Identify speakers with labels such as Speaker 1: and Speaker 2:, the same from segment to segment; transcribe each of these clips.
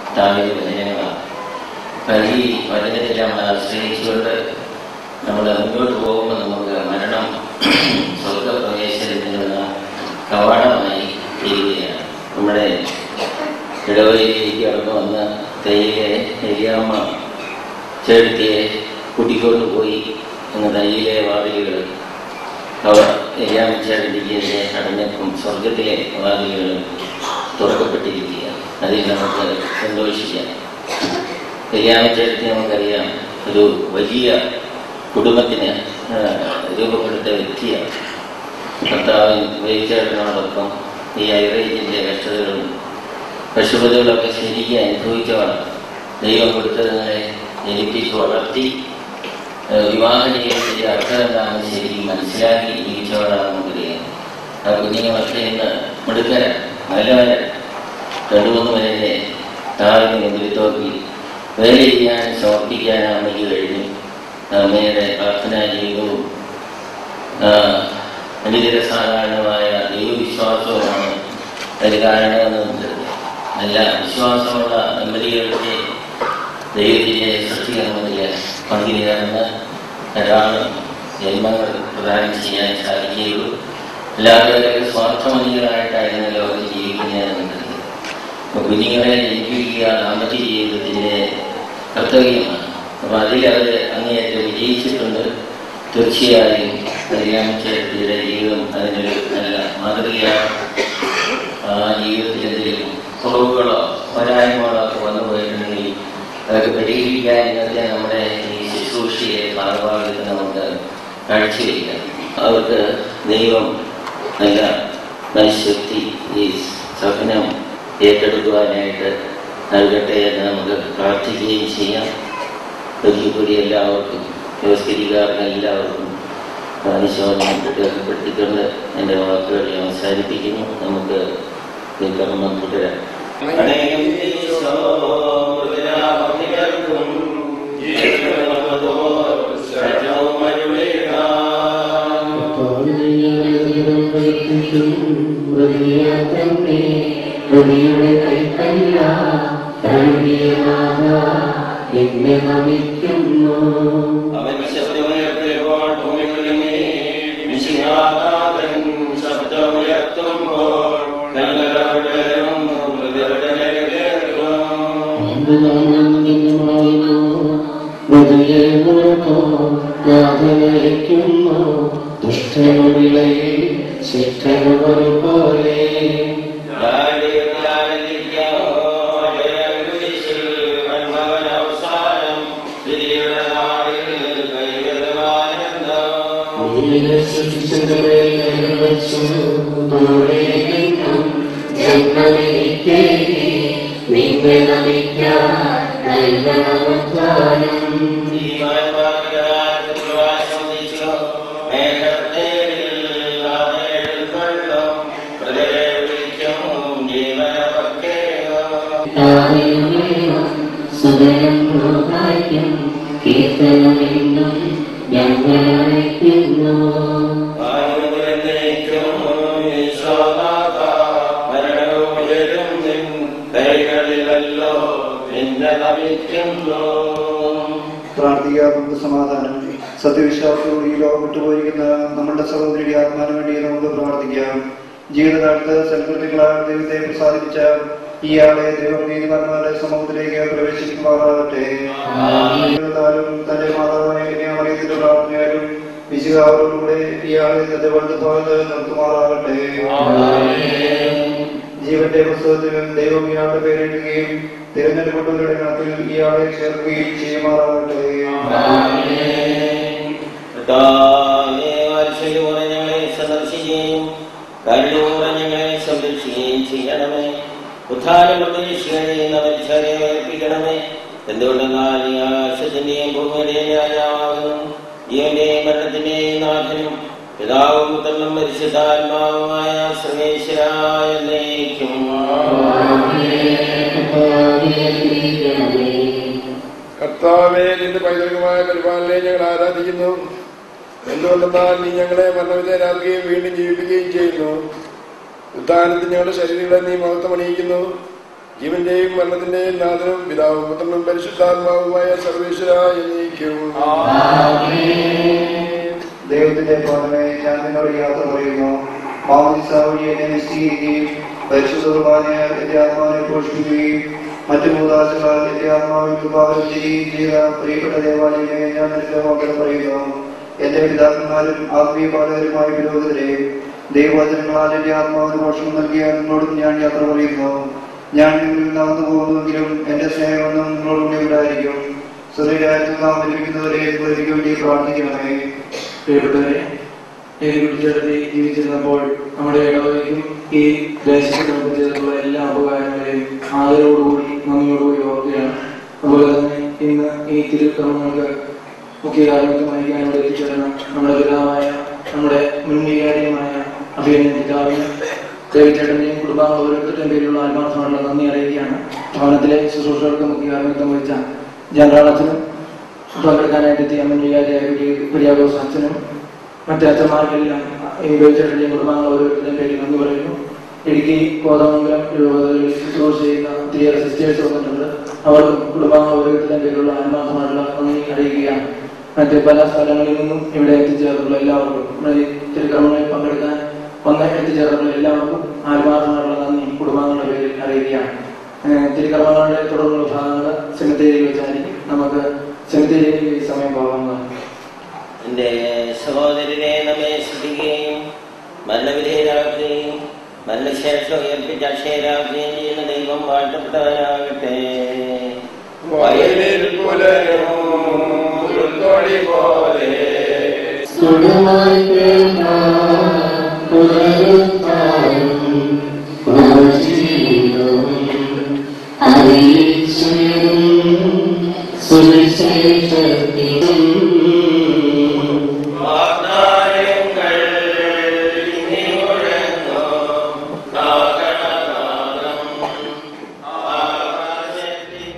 Speaker 1: താഴെ വചനങ്ങളാണ് അപ്പം ഈ വചനത്തെല്ലാം ആശ്രയിച്ചുകൊണ്ട് നമ്മൾ മുന്നോട്ട് പോകുമ്പോൾ നമുക്ക് മരണം സ്വർഗപ്രവേശനത്തിനുള്ള കവാടമായി തീരുകയാണ് നമ്മുടെ ഇടവഴിയിലേക്ക് കടന്നു വന്ന തയ്യിലെ എരിയാമ്മ ചേർത്തിയെ കൂട്ടിക്കൊണ്ട് പോയി അങ്ങ് തയ്യിലെ വാതിലുകൾ അവർ എരിയാമ്മ ചേർത്തിക്ക് അടഞ്ഞപ്പം സ്വർഗത്തിലെ വാതിലുകൾ തുറക്കപ്പെട്ടിരിക്കുക അതിൽ നമുക്ക് സന്തോഷിക്കാം എരിയാമ്മ ചേർത്തി നമുക്കറിയാം ഒരു വലിയ കുടുംബത്തിന് ആ, രൂപപ്പെടുത്ത വ്യക്തിയാണ് കർത്താവിൻ വേദിച്ചേട്ടനോടൊപ്പം ഈ ഐറേജിൻ്റെ കഷ്ടതകളും പശുപതികളൊക്കെ ശരിക്കും അനുഭവിച്ചവണ് ദൈവം കൊടുത്തതിനെ ജനിപ്പിച്ച് വളർത്തി ഏഹ് വിവാഹ ജീവിതത്തിൻ്റെ അർത്ഥം എന്താണെന്ന് ശരിക്കും മനസ്സിലാക്കി ജീവിച്ചവരാണ് നമുക്കറിയാം ആ കുഞ്ഞുങ്ങളൊക്കെ ഇന്ന് മിടുക്കരാണ് നല്ലവരാണ് രണ്ടു മൂന്ന് പേരെ താഴ്ന്ന് മുമ്പിൽ തോക്കി വേല ചെയ്യാൻ സമർപ്പിക്കാൻ അമ്മയ്ക്ക് കഴിഞ്ഞു അമ്മയുടെ പ്രാർത്ഥനാ ജീവിതവും ആ, അനിതര സാധാരണമായ ദൈവവിശ്വാസവുമാണ് അതിന് കാരണമെന്ന് നല്ല വിശ്വാസമുള്ള ദമ്പതികൾക്ക് ദൈവത്തിൻ്റെ സൃഷ്ടികർമ്മത്തിൽ പങ്കുചേർന്ന് ധാരാളം ജന്മങ്ങൾ പ്രദാനം ചെയ്യാൻ സാധിക്കുകയുള്ളൂ എല്ലാവരും സ്വാർത്ഥമതികളായിട്ടായിരുന്നു ലോകത്ത് ജീവിക്കുന്നതെന്നുള്ളത് അപ്പോൾ കുഞ്ഞുങ്ങളെ ജനിപ്പിക്കുക ദാമ്പത്യ ജീവിതത്തിൻ്റെ കർത്തവ്യമാണ് അപ്പോൾ അതിൽ അവർ അങ്ങേയറ്റം വിജയിച്ചിട്ടുണ്ട് തീർച്ചയായും കല്യാണച്ചേർത്തിയുടെ ജീവിതം അതിനൊരു നല്ല മാതൃകയാണ് ആ ജീവിതത്തിൽ എന്തെങ്കിലും കുറവുകളോ പോരായ്മകളോ ഒക്കെ വന്നു പോയിട്ടുണ്ടെങ്കിൽ അതൊക്കെ പരിഹരിക്കാൻ ഇന്നത്തെ നമ്മുടെ ഈ ശുശ്രൂഷയെ ഭാഗഭാഗത്ത് നമുക്ക് കാഴ്ചവെക്കാം അവർക്ക് ദൈവം നല്ല മനഃശക്തി ഈ സ്വപ്നം ഏറ്റെടുക്കുവാനായിട്ട് നൽകട്ടെ എന്ന് നമുക്ക് പ്രാർത്ഥിക്കുകയും ചെയ്യാം ഒരിക്കൽ കൂടി എല്ലാവർക്കും വ്യവസ്ഥിതിക്കാർക്ക് എല്ലാവർക്കും അനുശോചനം രേഖപ്പെടുത്തിക്കൊണ്ട് എൻ്റെ വാക്കുകൾ ഞാൻ അവസാനിപ്പിക്കുന്നു നമുക്ക് ഈ കർമ്മം തുടരാം
Speaker 2: എന്നെ നമിക്കുന്നു
Speaker 1: അവൻ ശബ്ദമുയർത്തിയപ്പോൾ ഭൂമികളിലെ വിശിഹാനാഥൻ ശബ്ദമുയർത്തുമ്പോൾ കല്ലറവിടലും മൃതരുടെ കേൾക്കും
Speaker 2: യാതനയ്ക്കുന്നു ദുഷ്ടനുവിളയിൽ ശിക്ഷനൊരു പോലെ നീനെ സൃഷ്ടിച്ചതുവരെ വെച്ചു ദൂരെ നിന്നും ജന്മനിക്ക് നിന്നെ നമിക്കാൻ നൽകണമത്താനും സുതരം പ്രോഹായിക്കും കീർത്തനമെന്നും ഞങ്ങൾ അയക്കുന്നു
Speaker 1: കൈകളിലല്ലോ നിന്നെ നമിക്കുന്നു
Speaker 3: പ്രാർത്ഥിക്കുക നമുക്ക് സമാധാനം സത്യവിശ്വാസത്തോട് ഈ ലോകം വിട്ടുപോയിരിക്കുന്ന നമ്മുടെ സഹോദരിയുടെ ആത്മാവിന് വേണ്ടി നമുക്ക് പ്രാർത്ഥിക്കാം ജീവിതകാലത്ത് സൽകൃത്യങ്ങളാൽ ദൈവത്തെ പ്രസാദിപ്പിച്ച ഇയാളെ ദൈവം നീതിമാന്മാരുടെ സമൂഹത്തിലേക്ക് പ്രവേശിക്കുമാറാകട്ടെ ജീവിതത്താലും തന്റെ മാതാവായ കന്യാമറിയത്തിന്റെ പ്രാർത്ഥനയാലും വിശുകാവരോടുകൂടെ ഇയാളെ തന്റെ വലുതുഭാഗത്ത് നിർത്തുമാറാകട്ടെ ജീവന്റെ പുസ്തകത്തിൽ ദൈവം ഇയാളുടെ പേരെഴുതുകയും തിരഞ്ഞെടുക്കപ്പെട്ടവരുടെ ഗണത്തിൽ ഇയാളെ ചേർക്കുകയും ചെയ്യുമാറാകട്ടെ
Speaker 1: കർത്താവേ, വാത്സല്യമോടെ ഞങ്ങളെ സന്ദർശിക്കുകയും കരുണയോടെ ഞങ്ങളെ സംരക്ഷിക്കുകയും ചെയ്യണമേ ഉദ്ധാനം പ്രതീക്ഷിക്കുകയും മരിച്ചവരെ ഏൽപ്പിക്കണമേ എന്തുകൊണ്ടെന്നാൽ നീ ആകാശത്തിന്റെയും ഭൂമിയുടെയും രാജാവാകുന്നു ജീവന്റെയും മരണത്തിന്റെയും നാഥനും പിതാവും പുത്രനും പരിശുദ്ധാത്മാവുമായ സർവേശ്വരായ എന്നേക്കും.
Speaker 4: കർത്താവേ നിന്റെ പൈതൃകമായ പരിപാലനെ ഞങ്ങൾ ആരാധിക്കുന്നു എന്തുകൊണ്ടെന്നാൽ നീ ഞങ്ങളെ മരണവിധേയരാക്കുകയും വീണ്ടും ജീവിപ്പിക്കുകയും ചെയ്യുന്നു ഉദ്ധാനത്തിൽ ഞങ്ങളുടെ ശരീരങ്ങളെ നീ മഹത്വം അണിയിക്കുന്നു ജീവന്റെയും മരണത്തിന്റെയും നാഥനും പിതാവും പുത്രനും പരിശുദ്ധാത്മാവുമായ സർവേശ്വര എന്നേക്കും
Speaker 3: ദൈവത്തിന്റെ പാദമേ ഞാൻ നിന്നോട് യാത്ര പറയുന്നു മാമോദിസ വഴി എന്നെ നിശ്ചയിക്കുകയും പരിശുദ്ധ കുർബാനയാൽ എന്റെ ആത്മാവിനെ പോഷിപ്പിക്കുകയും മറ്റു മൂതാശകളാൽ എന്റെ ആത്മാവിൽ വിഭാവനം ചെയ്യുകയും ചെയ്ത പ്രിയപ്പെട്ട ദേവാലയമേ ഞാൻ നിനക്ക് മക്കൾ പറയുന്നു എന്റെ പിതാക്കന്മാരും ആത്മീയ പാലകരുമായ പുരോഹിതരെ ദൈവവചനങ്ങളാൽ എന്റെ ആത്മാവിന് മോഷണം നൽകിയ നിങ്ങളോടും ഞാൻ യാത്ര പറയുന്നു ഞാൻ നിങ്ങളിൽ നടന്നു പോകുന്നുവെങ്കിലും എന്റെ സ്നേഹമൊന്നും നിങ്ങളോടുകൂടി ഉണ്ടായിരിക്കും സ്വതരാജ്യത്തിൽ നാം ലഭിക്കുന്നവരെ എനിക്ക് വേണ്ടി പ്രാർത്ഥിക്കണമേ
Speaker 5: പ്രിയപ്പെട്ടവരെ ഏത് കുട്ടിച്ചേർത്തി ജീവിച്ചിരുന്നപ്പോൾ നമ്മുടെ ഇടവകയ്ക്കും ഈ ദേശത്തിന് നമുക്ക് ചെയ്തിട്ടുള്ള എല്ലാ ഉപകാരങ്ങളെയും ആദരവോടുകൂടി നന്ദിയോടുകൂടി ഓർക്കുകയാണ് അതുപോലെ തന്നെ ഇന്ന് ഈ തിരുക്കർമ്മങ്ങൾക്ക് മുഖ്യ കാരണത്തിൽ വഹിക്കാൻ ഇവിടെ എത്തിച്ചേർന്ന നമ്മുടെ പിതാവായ നമ്മുടെ മുൻ വികാരിയുമായ അഭിനന്ദ പിതാവിന് ദേവിച്ചേട്ടന്റെയും കുടുംബാംഗ ഓരോരുത്തരുടെയും പേരിലുള്ള ആത്മാർത്ഥമായിട്ടുള്ള നന്ദി അറിയിക്കുകയാണ് ഭവനത്തിലെ ശുശ്രൂഷകൾക്ക് മുഖ്യ കാരണത്വം വഹിച്ച ജനറാളത്തിനും പങ്കെടുക്കാനായിട്ട് എത്തിയ മുൻ വികാരിയായ കുര്യാഘോസ് അച്ഛനും മറ്റു അച്ഛന്മാർക്കെല്ലാം ഈ ഉപയോഗിച്ചിട്ടുള്ള കുടുംബാംഗങ്ങൾ ഓരോരുത്തരുടെയും പേരിൽ നന്ദി പറയുന്നു ഇടുക്കി കോതമംഗലം രൂപതയിൽ ശുശ്രൂഷ ചെയ്യുന്ന ഒത്തിരിയേറെ സിസ്റ്റേഴ്സ് വന്നിട്ടുണ്ട് അവർക്കും കുടുംബാംഗങ്ങൾ ഓരോരുത്തരുടെയും പേരിലുള്ള ആത്മാർത്ഥമായിട്ടുള്ള നന്ദി അറിയിക്കുകയാണ് മറ്റ് പല സ്ഥലങ്ങളിൽ നിന്നും ഇവിടെ എത്തിച്ചേർന്നുള്ള എല്ലാവർക്കും നമ്മുടെ ഈ തിരുക്കർമ്മങ്ങളിൽ പങ്കെടുക്കാൻ വന്ന് എത്തിച്ചേർന്നുള്ള എല്ലാവർക്കും ആത്മാർത്ഥമായിട്ടുള്ള നന്ദി കുടുംബാംഗങ്ങളുടെ പേരിൽ അറിയിക്കുകയാണ് ഏഹ് തിരുക്കർമ്മങ്ങളുടെ തുടർന്നുള്ള ഭാഗങ്ങൾ സെമിത്തേരിയിൽ വെച്ചായിരിക്കും നമുക്ക് സെമിത്തേരിയിൽ ഈ സമയം പോകാവുന്നതാണ്
Speaker 1: എന്റെ സഹോദരനെ നമ്മെ ശ്രദ്ധിക്കുകയും മരണവിധേയരാക്കുകയും മരണശേഷം ഉയർപ്പിച്ച് അക്ഷയരാക്കുകയും ചെയ്യുന്ന ദൈവം വാഴ്ത്തപ്പെട്ടവനാകട്ടെ
Speaker 4: വയലിൽ പുലരും ഉൾക്കൊടി പോലെ
Speaker 2: സുഖമായി കേൾക്കാം പുലരുത്താനും ജീവിതവും അറിയിച്ചും സുവിശേഷത്തിലും
Speaker 1: വാഗ്ദാനങ്ങൾ ഇനി മുഴങ്ങും കാഹളനാദം. ആകാശത്തിൽ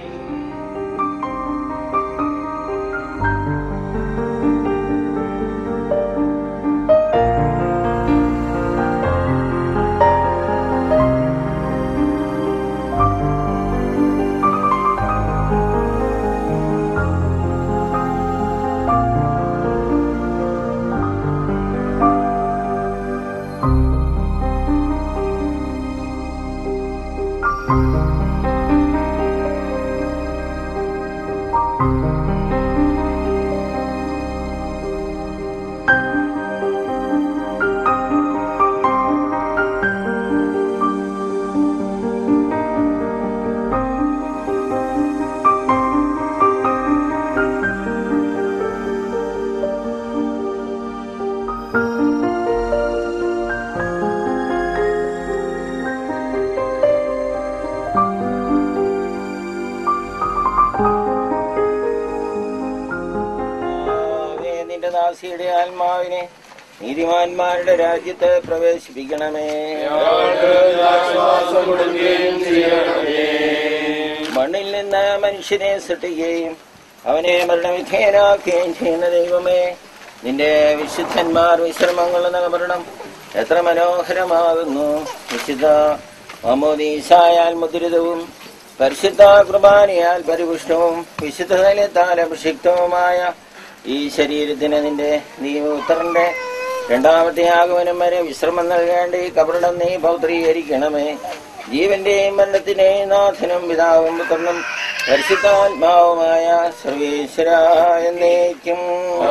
Speaker 1: കർത്താവേ, നിന്റെ ദാസിയുടെ ആത്മാവിനെ നീതിമാന്മാരുടെ രാജ്യത്ത് പ്രവേശിപ്പിക്കണമേ
Speaker 4: ഞങ്ങൾക്ക് ആശ്വാസം കൊടുക്കുകയും ചെയ്യണമേ
Speaker 1: മണ്ണിൽ നിന്ന് മനുഷ്യനെ സൃഷ്ടിക്കുകയും അവനെ മരണവിധേയനാക്കുകയും ചെയ്യുന്ന ദൈവമേ നിന്റെ വിശുദ്ധന്മാർ വിശ്രമങ്ങൾ നഗമരണം എത്ര മനോഹരമാകുന്നു വിശുദ്ധ മമോദീസായാൽ മുദ്രിതവും പരിശുദ്ധ കുർബാനയാൽ പരിപുഷ്ടവും വിശുദ്ധ തലത്താൽ അഭിഷിക്തവുമായ ഈ ശരീരത്തിന് നിന്റെ ദൈവപുത്രന്റെ രണ്ടാമത്തെ ആഗമനം വരെ വിശ്രമം നൽകേണ്ട ഈ കപടം നീ പൗത്രീകരിക്കണമേ ജീവന്റെയും മരണത്തിന്റെയും നാഥനും പിതാവും പുത്രനും പരിശുദ്ധാത്മാവുമായ സർവേശ്വര എന്നേക്കും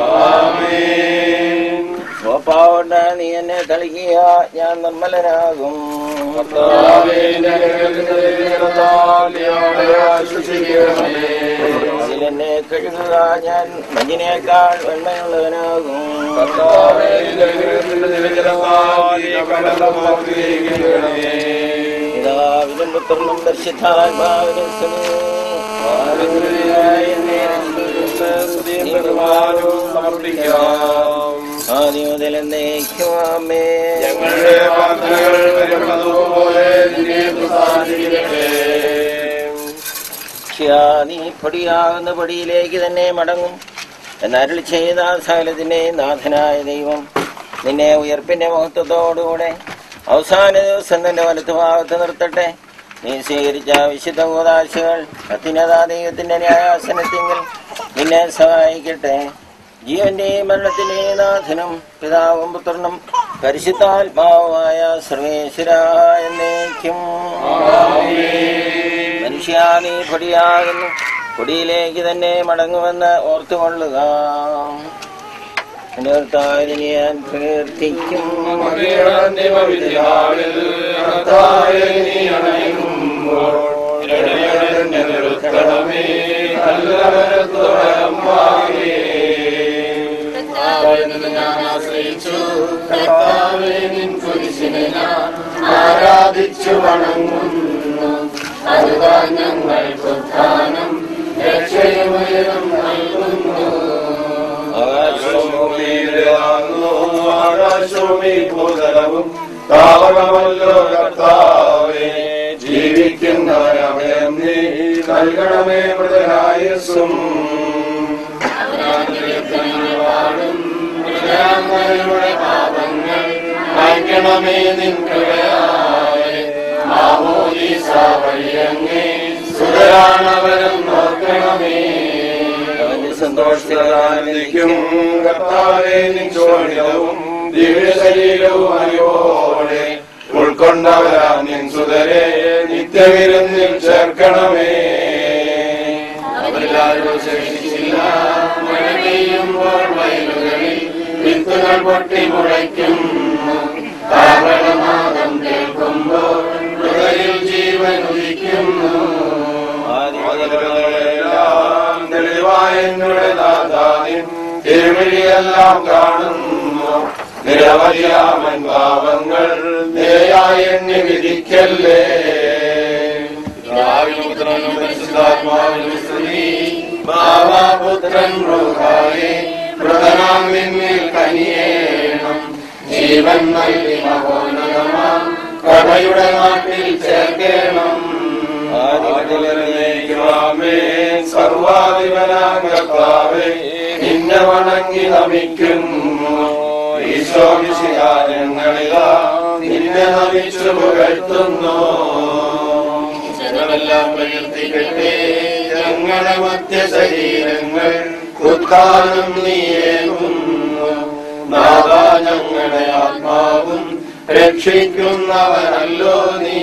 Speaker 1: സ്വപ്പാവണ്ട നീ എന്നെ തളിക്കുക ഞാൻ നിർമ്മലനാകും ഇതിൽ എന്നെ കഴുകുക ഞാൻ മഞ്ഞിനേക്കാൾ വെണ്മയുള്ളവനാകും പിതാവിനും പുത്രനും പരിശുദ്ധാത്മാവിനും സ്തുതി. ആദ്യം മുതൽ എന്നേക്കും ആമേ
Speaker 4: ഞങ്ങളുടെ പ്രാർത്ഥനകൾ വരുന്നതുപോലെ നിന്നെ പ്രസാദിക്കട്ടെ
Speaker 1: ക്ഷയാ നീ പൊടിയാകുന്ന പൊടിയിലേക്ക് തന്നെ മടങ്ങും എന്നരുളി ചെയ്ത സകലത്തിന്റെ നാഥനായ ദൈവം നിന്നെ ഉയർപ്പിന്റെ മഹത്വത്തോടുകൂടെ അവസാന ദിവസം തന്റെ വലത്തുഭാഗത്ത് നിർത്തട്ടെ നീ സ്വീകരിച്ച വിശുദ്ധ കൂതാശകൾ അത്യുന്നതാ ദൈവത്തിന്റെ ന്യായാസനത്തിങ്കിൽ നിന്നെ സഹായിക്കട്ടെ ജീവന്റെയും മരണത്തിന്റെയും നാഥനും പിതാവും പുത്രനും പരിശുദ്ധാത്മാവുമായ സർവേശ്വര എന്നേക്കും മനുഷ്യ നീ പൊടിയാകുന്നു പൊടിയിലേക്ക് തന്നെ മടങ്ങുമെന്ന് ഓർത്തുകൊള്ളുക എന്റെ കർത്താവിനെ ഞാൻ പ്രകീർത്തിക്കും
Speaker 2: ആരാധിച്ചു വണങ്ങുന്നു അതുതാ ഞങ്ങൾക്ക് ഉത്ഥാനം രക്ഷയുമയനം നൽകുന്നു
Speaker 4: ആകാശവും ഈ ഭൂതലവും താവകമല്ലോ കർത്താവേ ജീവിക്കുന്നവരഭയം നീ നൽകണമേ മൃതരായസും
Speaker 2: മൃഗങ്ങളുടെ പാപങ്ങൾ മായ്ക്കണമേ നിൻ കൃപയായ മാമോദീസ വഴിയങ്ങേ സുതരാണവരം നോക്കണമേ
Speaker 1: അവന്റെ സന്തോഷത്തിലും
Speaker 4: സന്തോഷത്തിലായിരിക്കും കർത്താവേ നിൻചോടിലവും ദിവ്യ ശരീരവും അറിവോടെ ഉൾക്കൊണ്ടവരാ നിൻ സുതരെ നിത്യവിരുന്നിൽ ചേർക്കണമേ
Speaker 2: അവരിലാരും ശേഷിച്ചില്ല മഴ പെയ്യുമ്പോൾ വയലുകളിൽ വിത്തുകൾ പൊട്ടി മുളയ്ക്കുന്നു കാവളനാദം കേൾക്കുമ്പോൾ ഹൃദയിൽ ജീവൻ ഉദിക്കുന്നു
Speaker 4: ആദിമുതലെല്ലാം തെളിവായ എന്നുടെ നാഥാനിൻ തിരുമിഴിയെല്ലാം കാണുന്നു നിരവധിയാമൻ പാവങ്ങൾ നേരായ എണ്ണി വിധിക്കല്ലേ
Speaker 2: പിതാവിനും പരിശുദ്ധാത്മാവിനും സ്തുതി ബാബാപുത്രൻ റൂഹായെ മൃതനാം നിന്നിൽ കനിയേണം ജീവൻ നൽകി മഹോന്നതമാം കഥയുടെ നാട്ടിൽ ചേർക്കേണം
Speaker 4: സർവാധിപനാകർത്താവേ നിന്നെ വണങ്ങി നമിക്കുന്നു ഈശോമിശികാരങ്ങളിലാ നിന്നെ നമിച്ചു പുകഴ്ത്തുന്നു
Speaker 2: ജനമെല്ലാം പ്രകീർത്തിക്കട്ടെ ഞങ്ങളുടെ മധ്യ ശരീരങ്ങൾ ഉത്ഥാനം നീയേകുന്നു നാദാ ഞങ്ങളുടെ ആത്മാവും രക്ഷിക്കുന്നവനല്ലോ നീ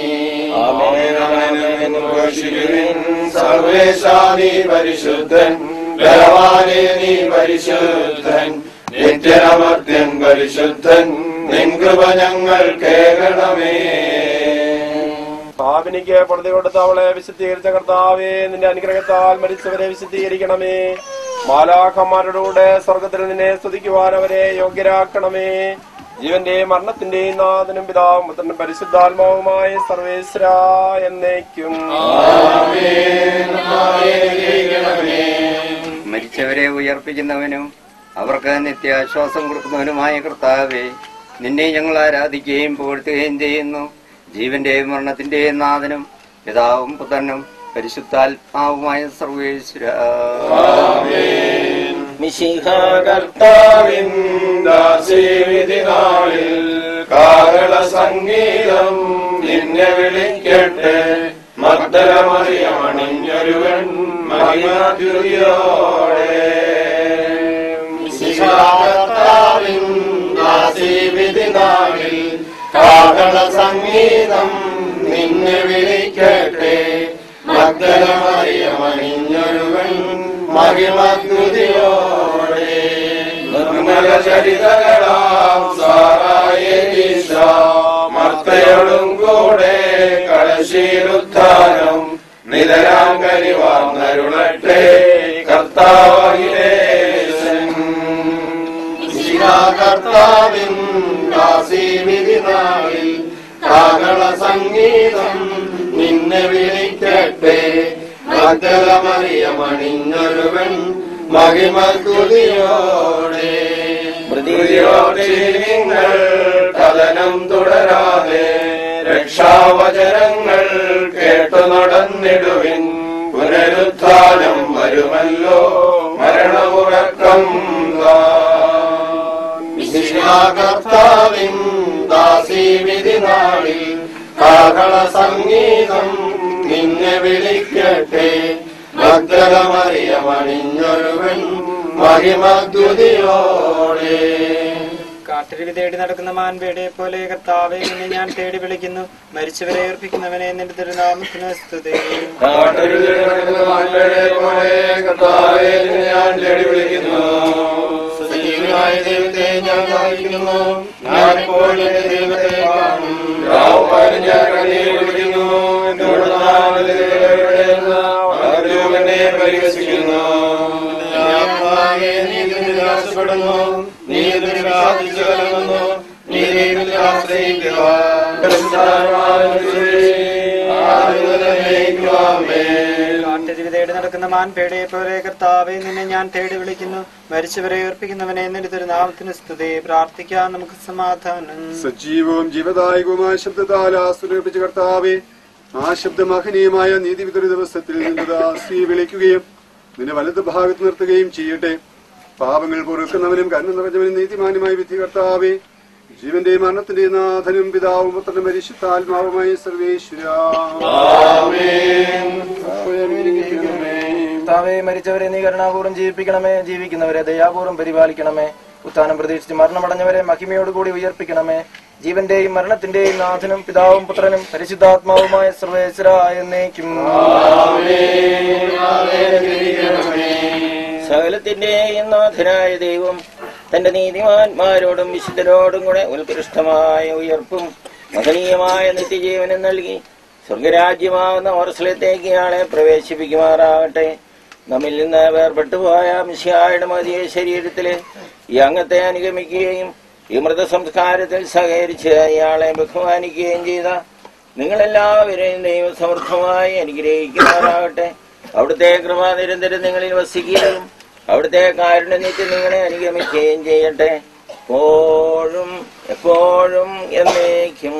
Speaker 4: സർവേശാനി പരിശുദ്ധൻ ബലവാനെ നീ പരിശുദ്ധൻ നിത്യനമർത്യൻ പരിശുദ്ധൻ നിൻ കൃപ ഞങ്ങൾ കേൾക്കണമേ
Speaker 6: പാപിനിക്ക് പൊറുതി കൊടുത്ത് അവളെ വിശുദ്ധീകരിച്ച കർത്താവേ നിന്റെ അനുഗ്രഹത്താൽ മരിച്ചവരെ വിശുദ്ധീകരിക്കണമേ മാലാഖന്മാരുടെ കൂടെ സ്വർഗത്തിൽ നിന്നെ സ്തുതിക്കുവാൻ അവരെ യോഗ്യരാക്കണമേ ജീവന്റെയും മരണത്തിന്റെയും നാഥനും പിതാവും പുത്രനും പരിശുദ്ധാത്മാവുമായ സർവേശ്വര എന്നേക്കും
Speaker 7: മരിച്ചവരെ ഉയർപ്പിക്കുന്നവനും അവർക്ക് നിത്യാശ്വാസം കൊടുക്കുന്നവനുമായ കർത്താവെ നിന്നെ ഞങ്ങൾ ആരാധിക്കുകയും പുകഴ്ത്തുകയും ചെയ്യുന്നു ജീവന്റെയും മരണത്തിന്റെയും നാഥനും പിതാവും പുത്രനും പരിശുദ്ധാത്മാവുമായ സർവേശ്വര
Speaker 1: മിശിഹ
Speaker 4: കർത്താവിൻ ദാസീവിധിനാളിൽ കാരള സംഗീതം നിന്നെ വിളിക്കട്ടെ മദ്ദലമറിയമണിഞ്ഞൊരുവൻ മഹിമാതിയോടെ
Speaker 2: കർത്താവിൻ ദാസീവിധിനാളിൽ കാഹള സംഗീതം നിന്നെ വിളിക്കട്ടെ മഗ്ദലമറിയമണിഞ്ഞൊരുവൻ മഹിമദ്യുതിയോടെ
Speaker 4: നിർമ്മല ചരിതകളാം സാറായേശ മർത്തയോടും കൂടെ കളശീലുദ്ധാനം നിതരാം കരിവാർന്നരുളട്ടെ കർത്താവിലേശൻ
Speaker 2: കർത്താവിൻ ദാസീവിധിനാളിൽ കാഹള സംഗീതം നിന്നെ വിളിക്കട്ടെ മഗ്ദലമറിയമണിഞ്ഞൊരുവൻ മഹിമദ്യുതിയോടെ
Speaker 4: മൃതിയോടെ നിങ്ങൾ കഥനം തുടരാതെ രക്ഷാവചനങ്ങൾ കേട്ടു നടന്നിടുവിൻ പുനരുത്ഥാനം വരുമല്ലോ മരണമുറക്കം
Speaker 2: കർത്താവിൻ ദാസീവിധിനാളിൽ കാഹള സംഗീതം നിന്നെ വിളിക്കട്ടെ ഭക്തമറിയമണിഞ്ഞൊരുവൻ മഹിമദ്യുതിയോടെ
Speaker 8: കാട്ടിരി തേടി നടക്കുന്ന മാൻപേടെ പോലെ കർത്താവെ നിന്നെ ഞാൻ തേടി വിളിക്കുന്നു മരിച്ചവരെ ഏർപ്പിക്കുന്നവനെ നിന്റെ തിരുനാമത്തിന് സ്തുതി
Speaker 2: പോലെ കർത്താവേ നിന്നെ ഞാൻ തേടി വിളിക്കുന്നു സജീവനായ ദൈവത്തെ ഞാൻ ദാഹിക്കുന്നു ഞാനിപ്പോൾ എന്റെ ദൈവത്തെ കാണും രാവുകാലം ഞാൻ കണ്ണീർ വിളിക്കുന്നു എന്നോട് നാം എന്റെ ദൈവമെവിടെയെന്ന് ആരും എന്നെ പരിഹസിക്കുന്നു ഞാനാകെ നീതിയിൽ നിരാശപ്പെടുന്നു നീതിയിൽ പ്രാർത്ഥിച്ചു കലങ്ങുന്നു നീതിയിൽ ആശ്രയിക്കുക
Speaker 8: കാട്ടരുവി തേടി നടക്കുന്ന മാൻപേടെ പോലെ കർത്താവെ നിന്നെ ഞാൻ തേടി വിളിക്കുന്നു മരിച്ചവരെ ഏർപ്പിക്കുന്നവനെ നിന്റെ തിരുനാമത്തിന് സ്തുതി പ്രാർത്ഥിക്കാൻ നമുക്ക് സമാധാനം
Speaker 4: സജീവവും ജീവദായകവുമായ ശബ്ദത്താൽ ആസ്വദിപ്പിച്ച കർത്താവെ ആ ശബ്ദമഹനീയമായ നീതിവിതര ദിവസത്തിൽ നിന്റെ ദാസിയെ വിളിക്കുകയും നിന്നെ വലത് ഭാഗത്ത് നിർത്തുകയും ചെയ്യട്ടെ പാപങ്ങൾ പൊറുക്കുന്നവനും കരുണ നിറഞ്ഞവനും നീതിമാനുമായ വിധി കർത്താവെ ജീവന്റെ മരണത്തിന്റെ നാഥനും പിതാവും പുത്രനും പരിശുദ്ധാത്മാവുമായ സർവേശ്വര
Speaker 5: കർത്താവെ മരിച്ചവരെ നീ കരുണാപൂർവ്വം ജീവിപ്പിക്കണമേ ജീവിക്കുന്നവരെ ദയാപൂർവ്വം പരിപാലിക്കണമേ ഉത്ഥാനം പ്രതീക്ഷിച്ച് മരണമടഞ്ഞവരെ മഹിമയോടുകൂടി ഉയർപ്പിക്കണമേ ജീവന്റെയും മരണത്തിന്റെയും നാഥനും പിതാവും പുത്രനും പരിശുദ്ധാത്മാവുമായ സർവേശ്വര എന്നേക്കും
Speaker 1: സകലത്തിന്റെയും നാഥനായ ദൈവം തന്റെ നീതിമാന്മാരോടും വിശുദ്ധരോടും കൂടെ ഉത്കൃഷ്ടമായ ഉയർപ്പും മഹനീയമായ നിത്യജീവനും നൽകി സ്വർഗരാജ്യമാകുന്ന ഓർസലത്തേക്ക് ഇയാളെ പ്രവേശിപ്പിക്കുമാറാകട്ടെ നമ്മിൽ നിന്ന് വേർപെട്ടുപോയ മിശിയായുടെ മതിയ ശരീരത്തിലെ ഈ അംഗത്തെ അനുഗമിക്കുകയും ഈ മൃതസംസ്കാരത്തിൽ സഹകരിച്ച് ഇയാളെ ബഹുമാനിക്കുകയും ചെയ്ത നിങ്ങളെല്ലാവരെയും ദൈവസമൃദ്ധമായി അനുഗ്രഹിക്കുമാറാകട്ടെ അവിടുത്തെ കൃപ നിരന്തരം നിങ്ങളിൽ വസിക്കുകയും അവിടുത്തെ കാരുണ്യനിത്യം നിങ്ങളെ അനുഗമിക്കുകയും ചെയ്യട്ടെ എപ്പോഴും എപ്പോഴും എന്നേക്കും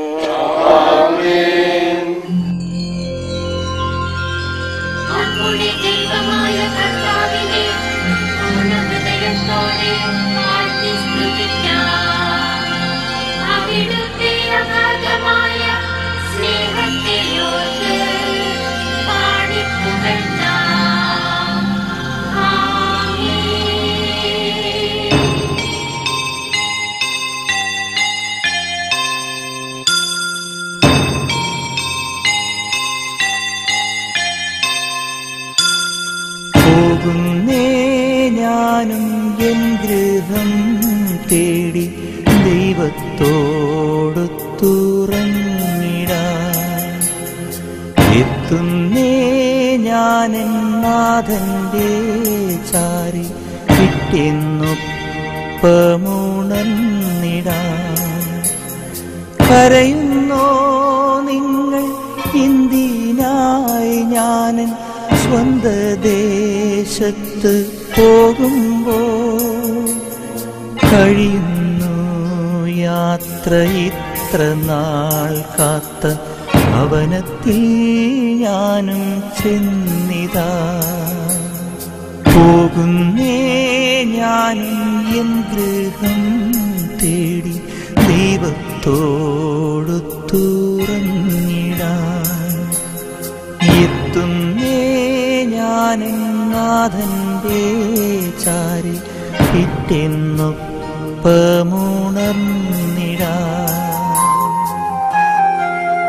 Speaker 9: നമ്മുടെ ദൈവമായ കർത്താവിനെ പൂർണ്ണഹൃദയത്തോടെ വാഴ്ത്തി സ്തുതിക്കാം. അവിടുത്തെ അഗാധമായ സ്നേഹത്തെ ഓർത്ത് പാടിപ്പുകഴ്ത്താം. ആമേൻ.
Speaker 10: പോകുന്നേ ഞാനും എൻ ഗൃഹം തേടി ദൈവത്തോടു തുറന്നിടാൻ എത്തുന്നേ ഞാനെൻ നാഥന്റെ ചാരി കിട്ടിയെന്നൊപ്പമുണർന്നിടാൻ കരയുന്നോ നിങ്ങൾ ഇന്ത്യനായി ഞാനൻ സ്വന്ത ദേശത്ത് പോകുമ്പോൾ കഴിയുന്നു യാത്ര ഇത്ര നാൾ കാത്ത ഭവനത്തിൽ ഞാനും ചെന്നിതാ പോകുന്നേ ഞാനും എൻ ഗൃഹം തേടി ദൈവത്തോടു തുറന്നിടാൻ എത്തുന്നേ ഞാനും നാഥന്റെ ചാരി പിറ്റെന്നൊപ്പമുണർന്നിടാൻ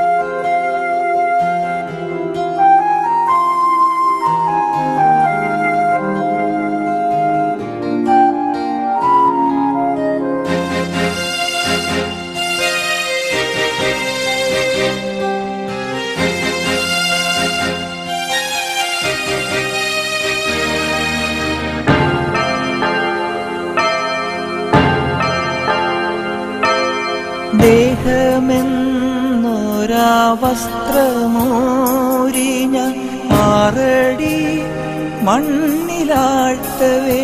Speaker 10: ദേഹമെന്നൊരാ വസ്ത്രമൂരി ഞാൻ ആറടി മണ്ണിലാഴ്ത്തവേ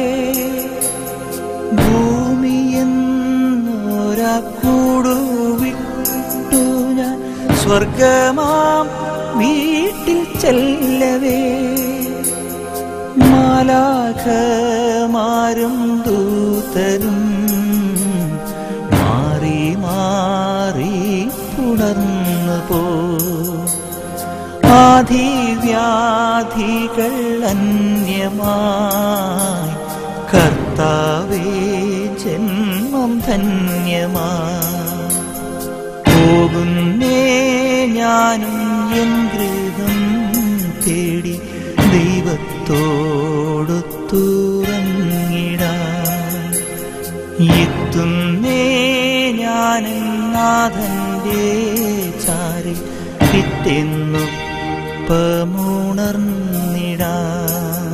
Speaker 10: ഭൂമിയെന്നൊരാ കൂടുവിട്ടു ഞാൻ സ്വർഗമാം വീട്ടിൽ ചെല്ലവേ മാലാഖമാരും ദൂതരും മാറി മാറി പുണർന്നു പോ ആധിവ്യാധികൾ അന്യമായി കർത്താവേ ജന്മം ധന്യമായി പോകുന്നേ ഞാനും എൻ ഗൃഹം തേടി ദൈവത്തോടൊത്തുറങ്ങിടാൻ എത്തുന്നേ ഞാനും നാഥന്റെ ചാരി പിറ്റെന്നുപ്പമുണർന്നിടാൻ